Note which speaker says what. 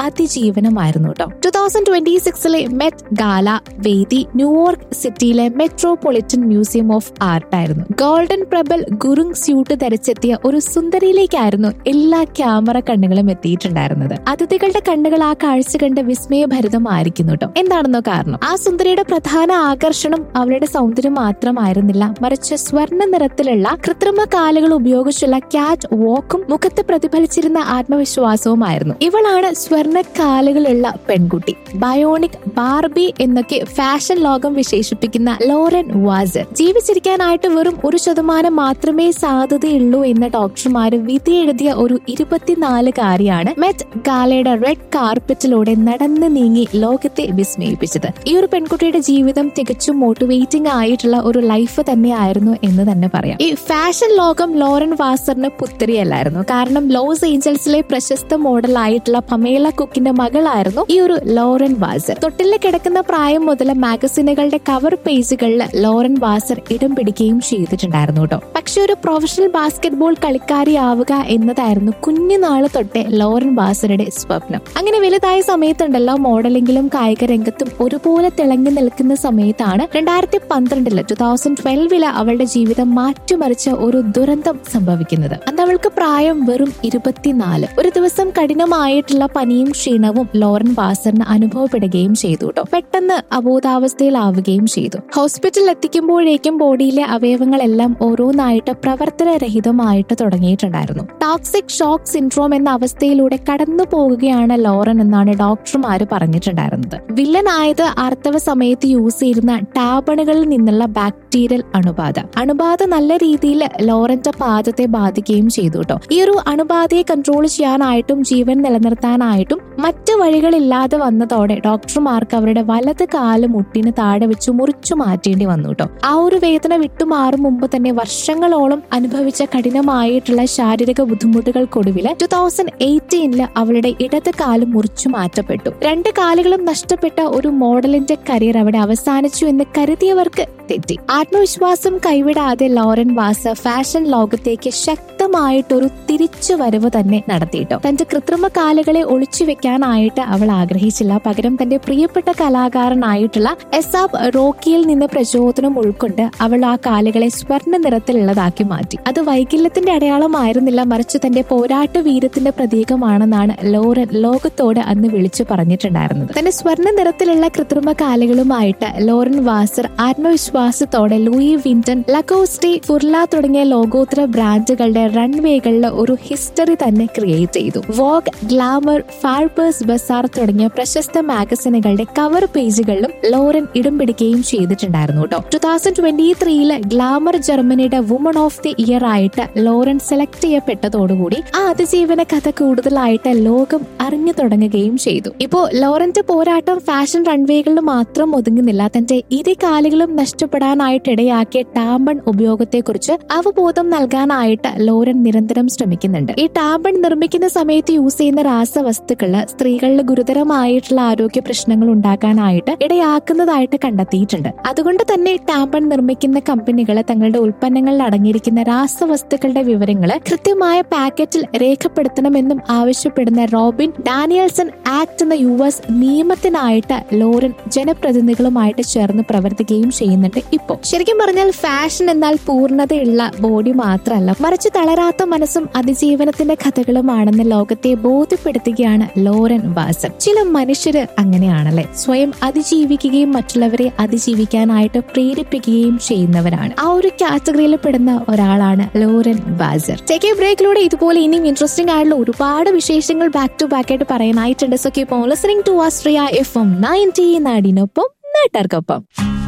Speaker 1: അതിജീവനമായിരുന്നു കേട്ടോ two thousand twenty സിക്സിലെ Met Gala വേദി ന്യൂയോർക്ക് സിറ്റിയിലെ മെട്രോപൊളിറ്റൻ മ്യൂസിയം ഓഫ് ആർട്ട് ആയിരുന്നു ഗോൾഡൻ പ്രബൽ ഗുരുങ് സ്യൂട്ട് ധരിച്ചെത്തിയ ഒരു സുന്ദരിയിലേക്കായിരുന്നു എല്ലാ ക്യാമറ കണ്ണുകളും എത്തിയിട്ടുണ്ടായിരുന്നത് അതിഥികളുടെ കണ്ണുകൾ ആ കാഴ്ച കണ്ട് വിസ്മയഭരിതമായിരിക്കുന്നു കേട്ടോ എന്താണെന്നോ കാരണം ആ സുന്ദരിയുടെ പ്രധാന ആകർഷണം അവളുടെ സൗന്ദര്യം മാത്രമായിരുന്നില്ല മറിച്ച് സ്വർണ്ണ നിറത്തിലുള്ള കൃത്രിമ കാലുകൾ ഉപയോഗിച്ചുള്ള ക്യാറ്റ് വോക്കും മുഖത്ത് പ്രതിഫലിച്ചിരുന്ന ആത്മവിശ്വാസവുമായിരുന്നു ഇവളാണ് സ്വർണ്ണ കാലുകളുള്ള പെൺകുട്ടി ബയോണിക് ബാർബി എന്നൊക്കെ ഫാഷൻ ലോകം വിശേഷിപ്പിക്കുന്ന ലോറൻ വാസർ ജീവിച്ചിരിക്കാനായിട്ട് വെറും ഒരു ശതമാനം മാത്രമേ സാധ്യതയുള്ളൂ എന്ന് ഡോക്ടർമാര് വിധി എഴുതിയ ഒരു ഇരുപത്തിനാലുകാരിയാണ് മെറ്റ് ഗാലയുടെ റെഡ് കാർപ്പറ്റിലൂടെ നടന്നു നീങ്ങി ലോകത്തെ വിസ്മയിപ്പിച്ചത് ഈ ഒരു പെൺകുട്ടിയുടെ ജീവിതം തികച്ചും മോട്ടിവേറ്റിംഗ് ആയിട്ടുള്ള ഒരു ലൈഫ് തന്നെയായിരുന്നു എന്ന് തന്നെ പറയാം ഈ ഫാഷൻ ലോകം ലോറൻ വാസറിന് പുത്തരിയല്ലായിരുന്നു കാരണം ലോസ് ഏഞ്ചൽസിലെ പ്രശസ്ത മോഡൽ ആയിട്ടുള്ള പമേല കുക്കിന്റെ മകളായിരുന്നു ഈ ഒരു ലോറൻ വാസർ തൊട്ടിൽ കിടക്കുന്ന പ്രായം മുതൽ മാഗസിനുകളുടെ കവർ പേജുകളിൽ ലോറൻ വാസർ ഇടം പിടിക്കുകയും ചെയ്തിട്ടുണ്ടായിരുന്നു കേട്ടോ പക്ഷെ ഒരു പ്രൊഫഷണൽ ബാസ്കറ്റ്ബോൾ കളിക്കാരിയാവുക എന്നതായിരുന്നു കുഞ്ഞുനാള് തൊട്ടേ ലോറൻ വാസറുടെ സ്വപ്നം അങ്ങനെ വലുതായ സമയത്തുണ്ടല്ലോ മോഡലിംഗിലും കായിക രംഗത്തും ഒരുപോലെ തിളങ്ങി നിൽക്കുന്ന സമയത്താണ് രണ്ടായിരത്തി പന്ത്രണ്ടില് ടു തൗസൻഡ് ട്വൽവില് അവളുടെ ജീവിതം മാറ്റിമറിച്ച ഒരു ദുരന്തം സംഭവിക്കുന്നത് അന്ന് അവൾക്ക് പ്രായം വെറും ഇരുപത്തിനാല് ഒരു ദിവസം കഠിനമായിട്ടുള്ള പനിയും ക്ഷീണവും ലോറൻ വാസറിന് അനുഭവപ്പെടുകയും ചെയ്തു കേട്ടോ പെട്ടെന്ന് അബോധാവസ്ഥയിലാവുകയും ചെയ്തു ഹോസ്പിറ്റലിൽ എത്തിക്കുമ്പോഴേക്കും ബോഡിയിലെ അവയവങ്ങളെല്ലാം ഓരോന്നായിട്ട് പ്രവർത്തനരഹിതമായിട്ട് തുടങ്ങിയിട്ടുണ്ടായിരുന്നു ടോക്സിക് ഷോക്ക് സിൻഡ്രോം എന്ന അവസ്ഥയിലൂടെ കടന്നു പോകുകയാണ് ലോറൻ എന്നാണ് ഡോക്ടർമാര് പറഞ്ഞിട്ടുണ്ടായിരുന്നത് വില്ലനായത് ആർത്തവ സമയത്ത് യൂസ് ചെയ്യുന്ന ടാബണുകളിൽ നിന്നുള്ള ബാക്ടീരിയൽ അണുബാധ അണുബാധ നല്ല രീതിയിൽ ലോറന്റെ പാദത്തെ ബാധിക്കുകയും ചെയ്തു കേട്ടോ ഈ ഒരു അണുബാധയെ കൺട്രോൾ ചെയ്യാനായിട്ടും ജീവൻ നിലനിർത്താനായിട്ടും മറ്റു വഴികളില്ലാതെ വന്നതോടെ ഡോക്ടർമാർക്ക് അവരുടെ വലത് കാല് മുട്ടിന് താഴെ വെച്ച് മുറിച്ചു മാറ്റേണ്ടി വന്നു കേട്ടോ ആ ഒരു വേദന വിട്ടുമാറും മുമ്പ് തന്നെ വർഷങ്ങളോളം അനുഭവിച്ച കഠിനമായിട്ടുള്ള ശാരീരിക ബുദ്ധിമുട്ടുകൾക്കൊടുവിൽ ടു തൗസൻഡ് എയ്റ്റീനില് അവളുടെ ഇടത് കാല് മുറിച്ചു മാറ്റപ്പെട്ടു രണ്ട് കാലുകളും നഷ്ടപ്പെട്ട ഒരു മോഡലിന്റെ കരിയർ അവിടെ അവസാനിച്ചു എന്ന് കരുതിയവർക്ക് തെറ്റി ആത്മവിശ്വാസം കൈവിടാതെ ലോറൻ വാസ ഫാഷൻ ലോകത്തേക്ക് ശക്തമായിട്ടൊരു തിരിച്ചുവരവ് തന്നെ നടത്തിയിട്ടോ തന്റെ കൃത്രിമ കാലുകളെ ഒളിച്ചു വെക്കാനായിട്ട് അവൾ ആഗ്രഹിച്ചില്ല പകരം തന്റെ പ്രിയപ്പെട്ട കലാകാരനായിട്ടുള്ള എസാബ് റോക്കിയിൽ നിന്ന് പ്രചോദനം ഉൾക്കൊണ്ട് അവൾ ആ കാലുകളെ സ്വർണ്ണ നിറത്തിലുള്ളതാക്കി മാറ്റി അത് വൈകല്യത്തിന്റെ അടയാളമായിരുന്നില്ല മറിച്ച് തന്റെ പോരാട്ട വീരത്തിന്റെ പ്രതീകമാണെന്നാണ് ലോറൻ ലോകത്തോട് അന്ന് വിളിച്ചു പറഞ്ഞിട്ടുണ്ടായിരുന്നത് തന്റെ സ്വർണ്ണ നിറത്തിലുള്ള കൃത്രിമ കാലുകളുമായിട്ട് ലോറൻ വാസർ ആത്മവിശ്വാസത്തോടെ ലൂയി വിന്റൺ ലക്കോസ്റ്റി ഫുർല തുടങ്ങിയ ലോകോത്തര ബ്രാൻഡുകളുടെ റൺവേകളിൽ ഒരു ഹിസ്റ്ററി തന്നെ ക്രിയേറ്റ് ചെയ്തു വോഗ് ഗ്ലാമർ ഫാർബേഴ്സ് ബസാർ തുടങ്ങിയ പ്രശസ്ത മാഗസിനുകളുടെ കവർ പേജുകളിലും ലോറൻ ഇടം പിടിക്കുകയും ചെയ്തിട്ടുണ്ടായിരുന്നു കേട്ടോ ടു തൗസൻഡ് ട്വന്റി ത്രീയില് ഗ്ലാമർ ജർമ്മനിയുടെ വുമൺ ഓഫ് ദി ഇയർ ആയിട്ട് ലോറൻ സെലക്ട് ചെയ്യപ്പെട്ടതോടുകൂടി ആ അതിജീവന കഥ കൂടുതലായിട്ട് ലോകം അറിഞ്ഞു തുടങ്ങുകയും ചെയ്തു ഇപ്പോ ലോറന്റെ പോരാട്ടം ഫാഷൻ റൺവേകളിൽ മാത്രം ഒതുങ്ങുന്നില്ല തന്റെ ഇരു കാലുകളും നഷ്ടപ്പെടാനായിട്ട് ഇടയാക്കിയ ടാമ്പൺ ഉപയോഗത്തെക്കുറിച്ച് അവബോധം നൽകാനായിട്ട് ലോറൻ നിരന്തരം ശ്രമിക്കുന്നുണ്ട് ഈ ടാമ്പൺ നിർമ്മിക്കുന്ന സമയത്ത് യൂസ് ചെയ്യുന്ന രാസവസ്തുക്കള് സ്ത്രീകളിൽ ഗുരുതരമായിട്ടുള്ള ആരോഗ്യ പ്രശ്നങ്ങൾ ഉണ്ടാക്കാനായിട്ട് ഇടയാക്കുന്നതായിട്ട് കണ്ടെത്തിയിട്ടുണ്ട് അതുകൊണ്ട് തന്നെ ടാമ്പൺ നിർമ്മിക്കുന്ന കമ്പനികൾ തങ്ങളുടെ ഉൽപ്പന്നങ്ങളിൽ അടങ്ങിയിരിക്കുന്ന രാസവസ്തുക്കളുടെ വിവരങ്ങൾ കൃത്യമായ പാക്കറ്റിൽ രേഖപ്പെടുത്തണമെന്നും ആവശ്യപ്പെടുന്ന റോബിൻ ഡാനിയൽസൺ ആക്ട് എന്ന യു എസ് നിയമത്തിനായിട്ട് ലോറൻ ജനപ്രതിനിധികളുമായിട്ട് ചേർന്ന് പ്രവർത്തിക്കുകയും ചെയ്യുന്നുണ്ട് ഇപ്പോ ശരിക്കും പറഞ്ഞാൽ ഫാഷൻ എന്നാൽ പൂർണ്ണതയുള്ള ബോഡി മാത്രമല്ല മറിച്ച് തളരാത്ത മനസ്സും അതിജീവനത്തിന്റെ കഥകളുമാണെന്ന് ലോകത്തെ ബോധ്യപ്പെടുത്തുകയാണ് ലോറൻ വാസർ ചില മനുഷ്യര് അങ്ങനെയാണല്ലേ സ്വയം അതിജീവിക്കുകയും മറ്റുള്ളവരെ അതിജീവിക്കാനായിട്ട് പ്രേരിപ്പിക്കുകയും ചെയ്യുന്നവരാണ് ആ ഒരു കാറ്റഗറിയിൽ പെടുന്ന ഒരാളാണ് ലോറൻ വാസർ ടേക്ക് എ ബ്രേക്കിലൂടെ ഇതുപോലെ ഇനിയും ഇൻട്രസ്റ്റിംഗ് ആയിട്ടുള്ള ഒരുപാട് വിശേഷങ്ങൾ ബാക്ക് ടു ബാക്ക് ആയിട്ട് പറയാനായിട്ടുണ്ട് so keep on listening to Astria F M ninety നാടിനൊപ്പം നാട്ടാർക്കൊപ്പം